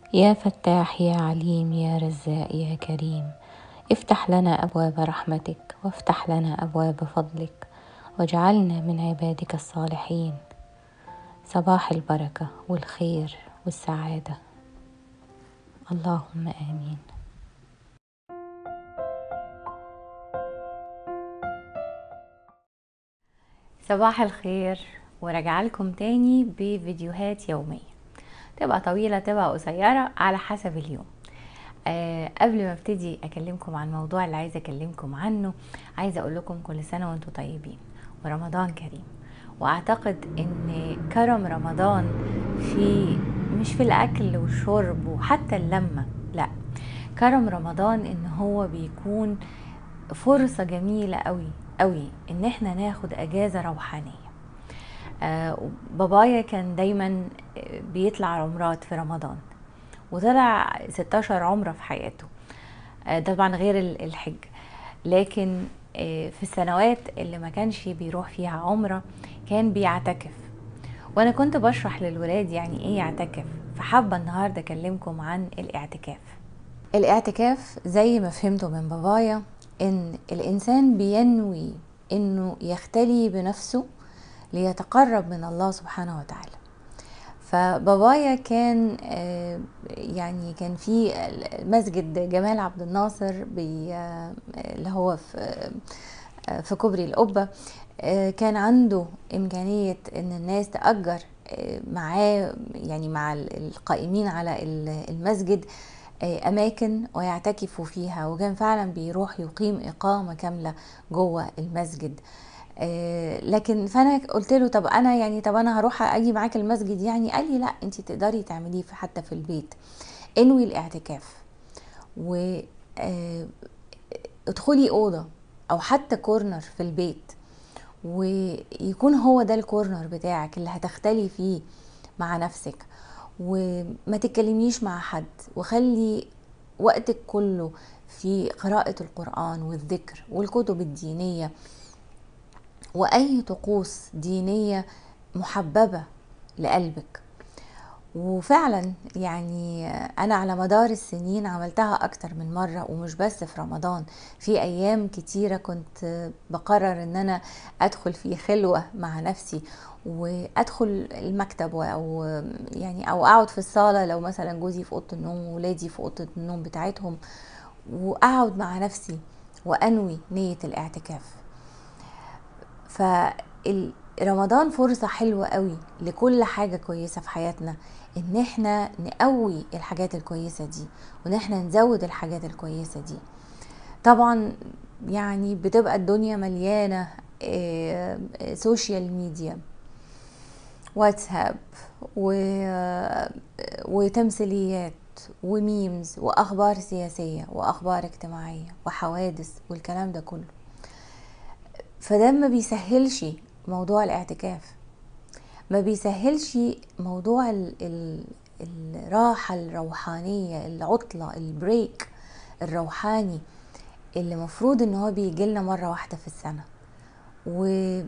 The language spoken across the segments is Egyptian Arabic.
يا فتاح يا عليم يا رزاق يا كريم افتح لنا أبواب رحمتك وافتح لنا أبواب فضلك واجعلنا من عبادك الصالحين صباح البركة والخير والسعادة اللهم آمين صباح الخير وراجعه لكم تاني بفيديوهات يوميه تبقى طويله تبقى قصيره على حسب اليوم أه قبل ما ابتدي اكلمكم عن الموضوع اللي عايزه اكلمكم عنه عايزه اقول لكم كل سنه وانتم طيبين ورمضان كريم واعتقد ان كرم رمضان في مش في الاكل والشرب وحتى اللمه لا كرم رمضان ان هو بيكون فرصه جميله قوي قوي ان احنا ناخد اجازه روحانيه آه بابايا كان دايما بيطلع عمرات في رمضان وطلع 16 عمره في حياته آه طبعا غير الحج لكن آه في السنوات اللي ما كانش بيروح فيها عمره كان بيعتكف وانا كنت بشرح للولاد يعني ايه يعتكف فحابه النهارده اكلمكم عن الاعتكاف الاعتكاف زي ما فهمته من بابايا ان الانسان بينوي انه يختلي بنفسه ليتقرب من الله سبحانه وتعالى فبابايا كان يعني كان في مسجد جمال عبد الناصر اللي هو في في كوبري القبه كان عنده امكانيه ان الناس تاجر معاه يعني مع القائمين على المسجد اماكن ويعتكفوا فيها وكان فعلا بيروح يقيم اقامه كامله جوه المسجد لكن فانا قلت له طب انا يعني طب انا هروح اجي معاك المسجد يعني قال لي لا انت تقدري تعمليه حتى في البيت انوي الاعتكاف و ادخلي اوضه او حتى كورنر في البيت ويكون هو ده الكورنر بتاعك اللي هتختلي فيه مع نفسك وما تتكلميش مع حد وخلي وقتك كله في قراءة القرآن والذكر والكتب الدينية وأي طقوس دينية محببة لقلبك وفعلا يعني أنا على مدار السنين عملتها أكتر من مرة ومش بس في رمضان في أيام كتيرة كنت بقرر أن أنا أدخل في خلوة مع نفسي وادخل المكتب او يعني او اقعد في الصاله لو مثلا جوزي في اوضه النوم وولادي في اوضه النوم بتاعتهم واقعد مع نفسي وانوي نيه الاعتكاف فرمضان فرصه حلوه قوي لكل حاجه كويسه في حياتنا ان احنا نقوي الحاجات الكويسه دي وان احنا نزود الحاجات الكويسه دي طبعا يعني بتبقى الدنيا مليانه سوشيال ميديا واتساب و... وتمثيليات وميمز واخبار سياسيه واخبار اجتماعيه وحوادث والكلام ده كله فده ما بيسهلش موضوع الاعتكاف ما بيسهلش موضوع ال... ال... الراحه الروحانيه العطله البريك الروحاني اللي مفروض ان هو بيجي لنا مره واحده في السنه و...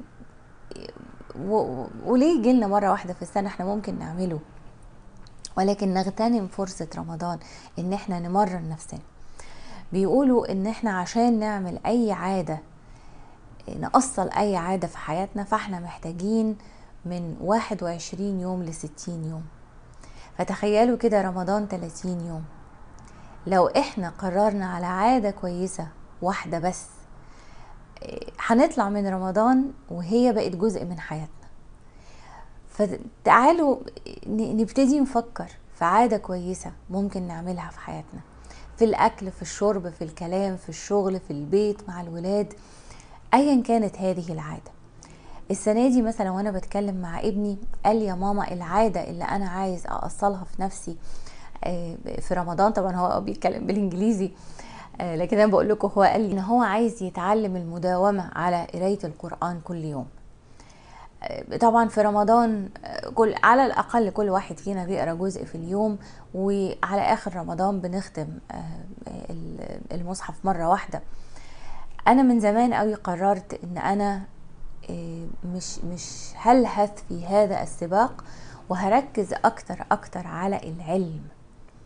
و... وليه يجي لنا مره واحده في السنه احنا ممكن نعمله ولكن نغتنم فرصه رمضان ان احنا نمرن نفسنا بيقولوا ان احنا عشان نعمل اي عاده نأصل اي عاده في حياتنا فاحنا محتاجين من 21 يوم ل 60 يوم فتخيلوا كده رمضان 30 يوم لو احنا قررنا على عاده كويسه واحده بس هنطلع من رمضان وهي بقت جزء من حياتنا فتعالوا نبتدي نفكر في عادة كويسة ممكن نعملها في حياتنا في الأكل في الشرب في الكلام في الشغل في البيت مع الولاد أيا كانت هذه العادة السنة دي مثلا وأنا بتكلم مع ابني قال يا ماما العادة اللي أنا عايز أصلها في نفسي في رمضان طبعا هو بيتكلم بالإنجليزي لكن انا بقول لكم هو قال لي ان هو عايز يتعلم المداومه على قرايه القران كل يوم طبعا في رمضان كل على الاقل كل واحد فينا بيقرا جزء في اليوم وعلى اخر رمضان بنختم المصحف مره واحده انا من زمان قوي قررت ان انا مش مش هلهث في هذا السباق وهركز اكتر اكتر على العلم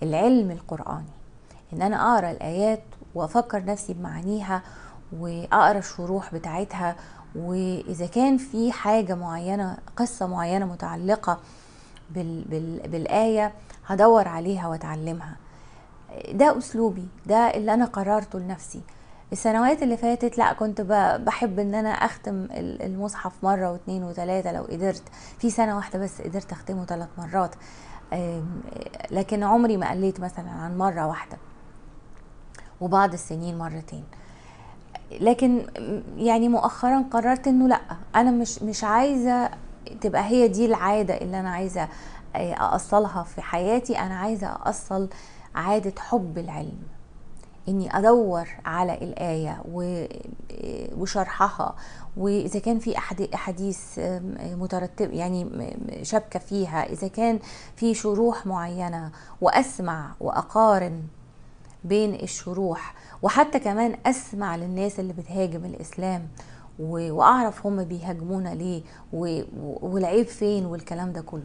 العلم القرآني ان انا اقرا الايات وافكر نفسي بمعانيها واقرا الشروح بتاعتها واذا كان في حاجه معينه قصه معينه متعلقه بال بال بالايه هدور عليها واتعلمها ده اسلوبي ده اللي انا قررته لنفسي السنوات اللي فاتت لا كنت بحب ان انا اختم المصحف مره واثنين وثلاثه لو قدرت في سنه واحده بس قدرت اختمه ثلاث مرات لكن عمري ما قليت مثلا عن مره واحده وبعض السنين مرتين لكن يعني مؤخرا قررت انه لا انا مش مش عايزه تبقى هي دي العاده اللي انا عايزه اصلها في حياتي انا عايزه اصل عاده حب العلم اني ادور على الايه وشرحها واذا كان في احاديث مترتب يعني شبكه فيها اذا كان في شروح معينه واسمع واقارن بين الشروح وحتى كمان اسمع للناس اللي بتهاجم الاسلام واعرف هم بيهاجمونا ليه والعيب فين والكلام ده كله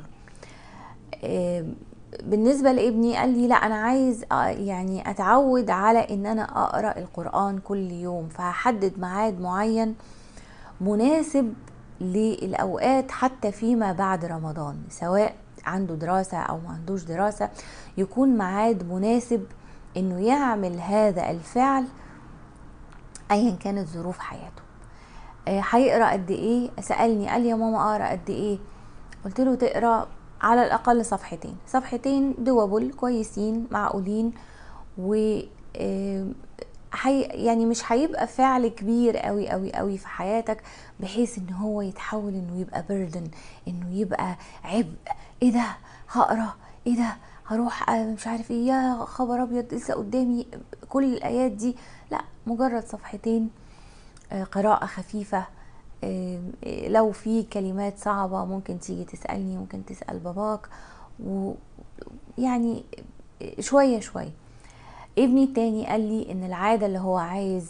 بالنسبه لابني قال لي لا انا عايز يعني اتعود على ان انا اقرا القران كل يوم فهحدد ميعاد معين مناسب للاوقات حتى فيما بعد رمضان سواء عنده دراسه او ما عندوش دراسه يكون ميعاد مناسب انه يعمل هذا الفعل ايا كانت ظروف حياته هيقرا قد ايه سالني قال لي يا ماما اقرا قد ايه قلت له تقرا على الاقل صفحتين صفحتين دوبل كويسين معقولين و حي يعني مش هيبقى فعل كبير قوي قوي قوي في حياتك بحيث ان هو يتحول انه يبقى بردن انه يبقى عبء ايه ده هقرا ايه ده هروح مش عارف ايه يا خبر ابيض لسه قدامي كل الايات دي لا مجرد صفحتين قراءة خفيفة لو في كلمات صعبة ممكن تيجي تسألني ممكن تسأل باباك ويعني شوية شوية ابني التاني قال لي ان العادة اللي هو عايز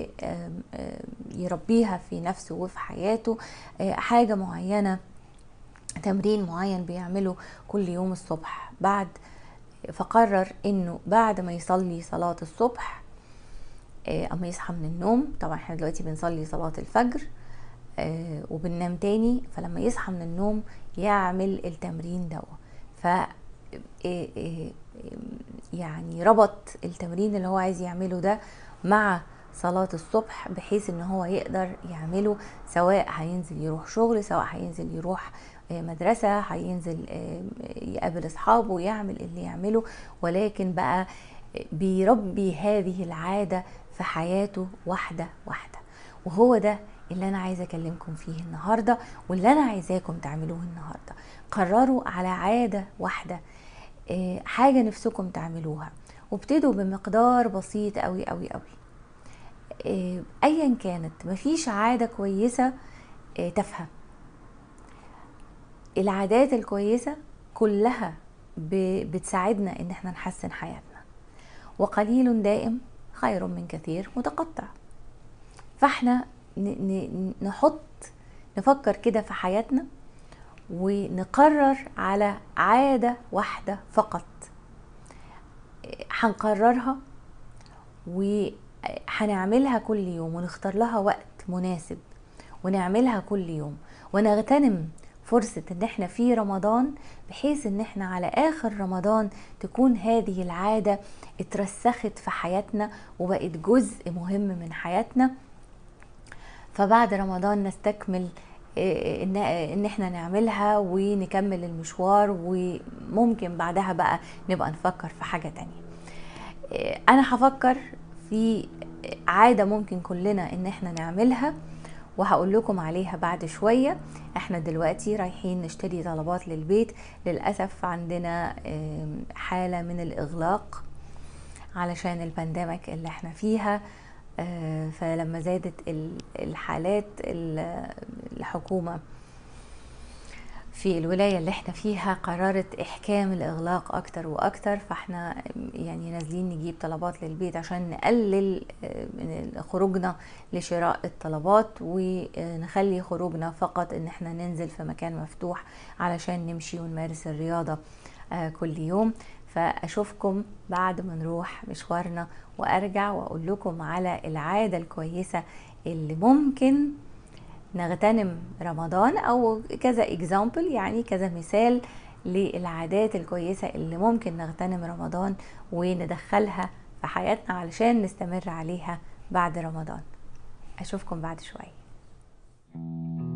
يربيها في نفسه وفي حياته حاجة معينة تمرين معين بيعمله كل يوم الصبح بعد فقرر انه بعد ما يصلي صلاة الصبح اما يصحى من النوم طبعا احنا دلوقتي بنصلي صلاة الفجر وبننام تاني فلما يصحى من النوم يعمل التمرين ده ف يعني ربط التمرين اللي هو عايز يعمله ده مع صلاة الصبح بحيث ان هو يقدر يعمله سواء هينزل يروح شغل سواء هينزل يروح مدرسة هينزل يقابل اصحابه يعمل اللي يعمله ولكن بقى بيربي هذه العادة في حياته واحدة واحدة وهو ده اللي انا عايزه اكلمكم فيه النهارده واللي انا عايزاكم تعملوه النهارده قرروا على عاده واحده حاجه نفسكم تعملوها وابتدوا بمقدار بسيط قوي قوي قوي ايا كانت مفيش عاده كويسه تافهه العادات الكويسه كلها بتساعدنا ان احنا نحسن حياتنا وقليل دائم خير من كثير متقطع فاحنا نحط نفكر كده في حياتنا ونقرر على عادة واحدة فقط هنقررها وهنعملها كل يوم ونختار لها وقت مناسب ونعملها كل يوم ونغتنم فرصة ان احنا في رمضان بحيث ان احنا على اخر رمضان تكون هذه العادة اترسخت في حياتنا وبقت جزء مهم من حياتنا فبعد رمضان نستكمل ان ان احنا نعملها ونكمل المشوار وممكن بعدها بقى نبقى نفكر في حاجه تانية انا هفكر في عاده ممكن كلنا ان احنا نعملها وهقول لكم عليها بعد شويه احنا دلوقتي رايحين نشتري طلبات للبيت للاسف عندنا حاله من الاغلاق علشان البانديميك اللي احنا فيها فلما زادت الحالات الحكومة في الولاية اللي احنا فيها قررت احكام الاغلاق اكتر واكتر فاحنا يعني نازلين نجيب طلبات للبيت عشان نقلل خروجنا لشراء الطلبات ونخلي خروجنا فقط ان احنا ننزل في مكان مفتوح علشان نمشي ونمارس الرياضة كل يوم فاشوفكم بعد ما نروح مشوارنا وارجع واقول لكم على العاده الكويسه اللي ممكن نغتنم رمضان او كذا اكزامبل يعني كذا مثال للعادات الكويسه اللي ممكن نغتنم رمضان وندخلها في حياتنا علشان نستمر عليها بعد رمضان اشوفكم بعد شويه